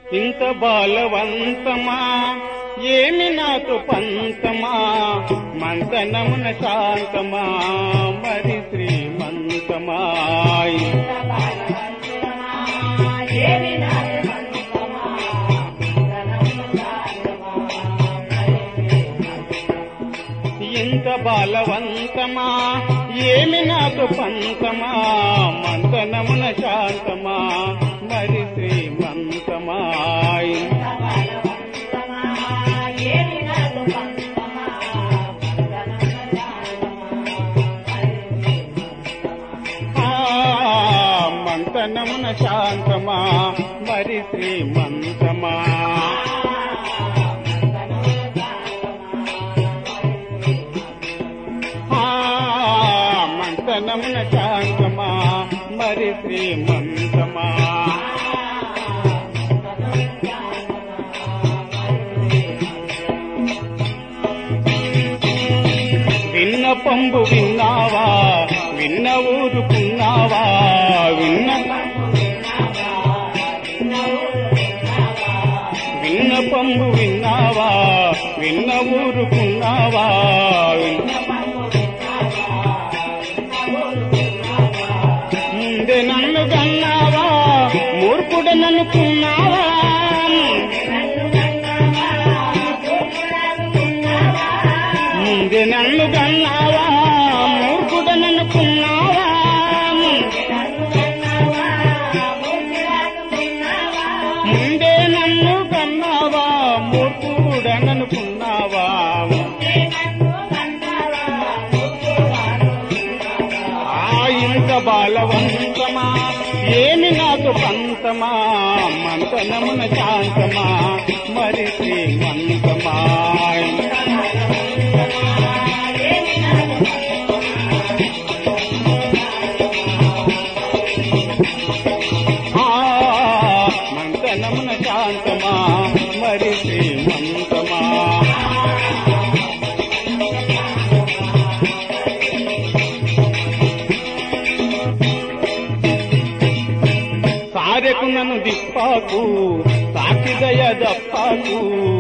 ఇంత బాలవంతమా ఏమి నాతో పంతమా మంతనమున శాంతమా మరి శ్రీమంతమా ఇంత బాలవంతమా ఏమి నాతో పంతమా మంతనమున శాంతమా మరి శ్రీమంతమా ఆ, మంతనమున శాంతమా మరి శ్రీమంతమా ఆ, మంతనమున శాంతమా మరి శ్రీమంతమా విన్న పంబు విన్నావా విన్న ఊరుకున్నావా విన్న విన్న పంబు విన్నావా విన్న ఊరుకున్నావా విన్న ముందే నన్ను కన్నావా మూర్ఖుడు నన్నుకున్నావా ముందే నన్ను కన్నావా మూర్ఖుడు నన్నుకున్నావా ముందే నన్ను కన్నావా మూర్ఖుడు నన్నుకున్నావా ఆ ఇంత బాలవంతమా ఏమి నాకు పంతమా మంతనమున శాంతమా మరి శ్రీమంతమా ఆ, మంతనమున శాంతమా మరి శ్రీమంతమా సారెకు నన్ను దిప్పాకు సాకిదయ దప్పాకు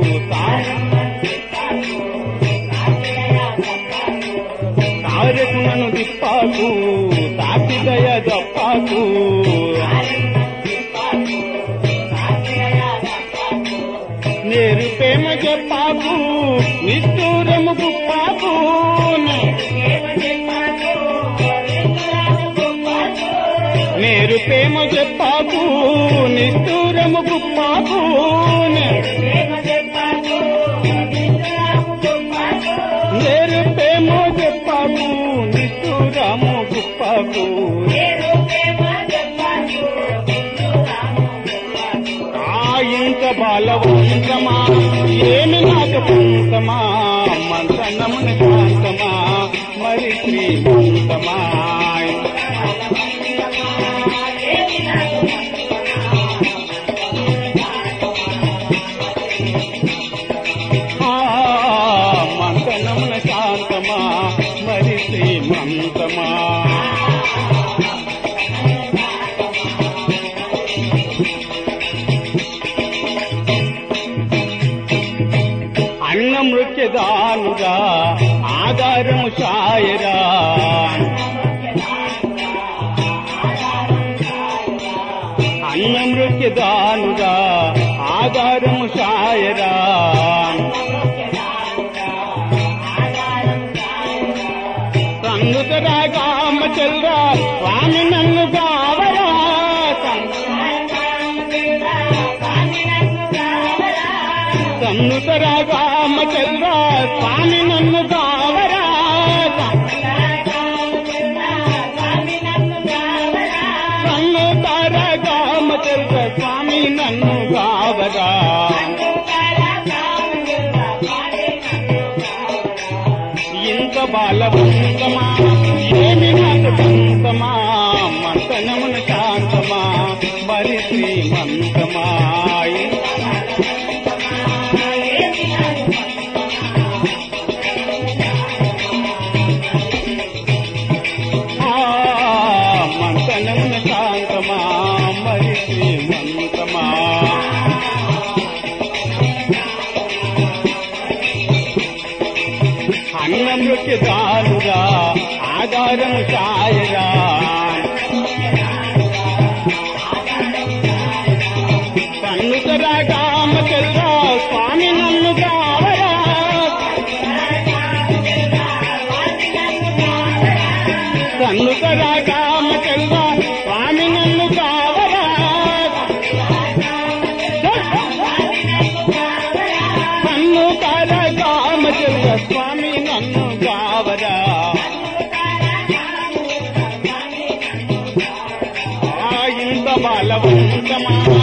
సారెకు నన్ను దిప్పాకు సాకిదయ దప్పాకు నేరు ప్రేమ చెప్పాకు నిష్ఠూరము గుప్పాకు నేరు ప్రేమ చెప్పాకు నిష్ఠూరము గుప్పాకు నేరు ప్రేమ చెప్పాకు నిష్ఠూరము గుప్పాకు ఆ ఇంత బాలవంతమా ఏమి నాకు పంతమా మంతనమున శాంతమా మరి శ్రీమంతమా ఆ మంతనమున శాంతమా మరి శ్రీమంతమా అన్న మృత్యదానుగా ఆధారము సాయరా అన్న మృత్యదానుగా ఆధారము సాయరా సంగుతరాగామ చెల్రా స్వామి నన్ను కావరా సన్నుతరాగామ చెల్రా స్వామి నన్ను కావరా సన్నుతరాగామ చెల్రా స్వామి నన్ను కావరా ఇంత బాలవంతమా ఏమి నాకు పంతమా మంతనమున శాంతమా మరి శ్రీమంతమా ఆ మంతనమున శాంతమా మరి శ్రీమంతమా చేతి దాలురా ఆధారం ఛాయరా కన్నుకరా కామచల్రా స్వామి నన్ను కావరా కన్నుకరా కామచల్రా స్వామి నన్ను కావరా కన్ను కర కామచల్రా స్వామి నన్ను కావరా ఆ ఇంత బలవంతమా